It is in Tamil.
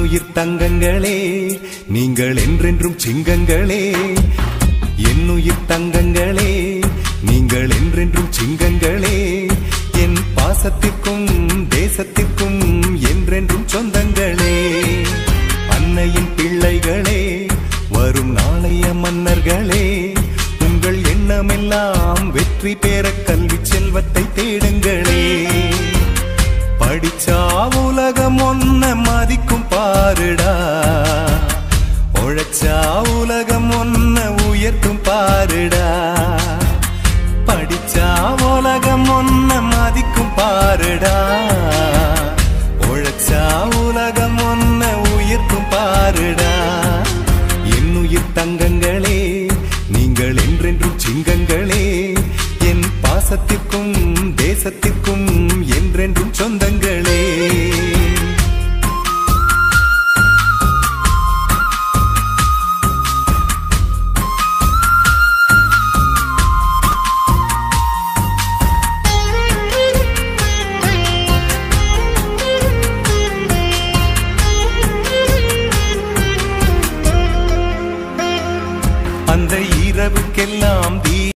என்னுயிர் தங்கங்களே நீங்கள் என்றென்றும் சிங்கங்களே என்னுயிர் தங்கங்களே நீங்கள் என்றென்றும் சிங்கங்களே என் பாசத்திற்கும் தேசத்திற்கும் என்றென்றும் சொந்தங்களே அன்னையின் பிள்ளைகளே வரும் நாளைய மன்னர்களே உங்கள் எண்ணமெல்லாம் வெற்றி பெற கல்வி செல்வத்தை தேடுங்களே படிச்சா உலகம் ஒன்ன மதிக்கும் பாருடா உழைச்சா உலகம் ஒன்ன உயர்த்தும் பாருடா